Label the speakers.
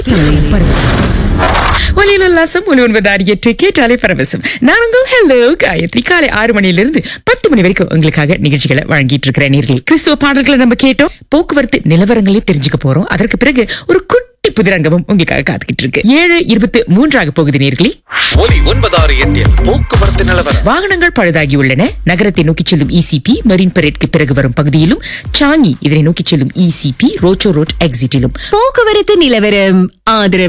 Speaker 1: ஒலியில் உல்லாசம் ஒலி ஒன்பது ஆறு எட்டு கேட்டாலே பரவசம் நான் உங்கள் ஹலோ காயத்ரி காலை ஆறு மணியிலிருந்து பத்து மணி வரைக்கும் உங்களுக்காக நிகழ்ச்சிகளை வழங்கிட்டு இருக்கிறேன் நேர்கள் கிறிஸ்துவ பாடல்களை நம்ம கேட்டோம் போக்குவரத்து நிலவரங்களையும் தெரிஞ்சுக்க போறோம் அதற்கு பிறகு ஒரு குட்டி புதிரங்கமும் உங்களுக்காக காத்துக்கிட்டு இருக்கு ஏழு இருபத்தி மூன்றாக போகுது நேர்களே
Speaker 2: ஒலி ஒன்பதாறு எட்டில் போக்குவரத்து நிலவரம்
Speaker 1: வாகனங்கள் பழுதாகி உள்ளன நகரத்தை நோக்கி செல்லும் இசிபி மரீன் பரேட்க்கு பிறகு வரும் பகுதியிலும் சாங்கி இதனை நோக்கி செல்லும் இசிபி ரோச்சோ ரோட் எக்ஸிட்டிலும்
Speaker 3: போக்குவரத்து நிலவரம் ஆதரவு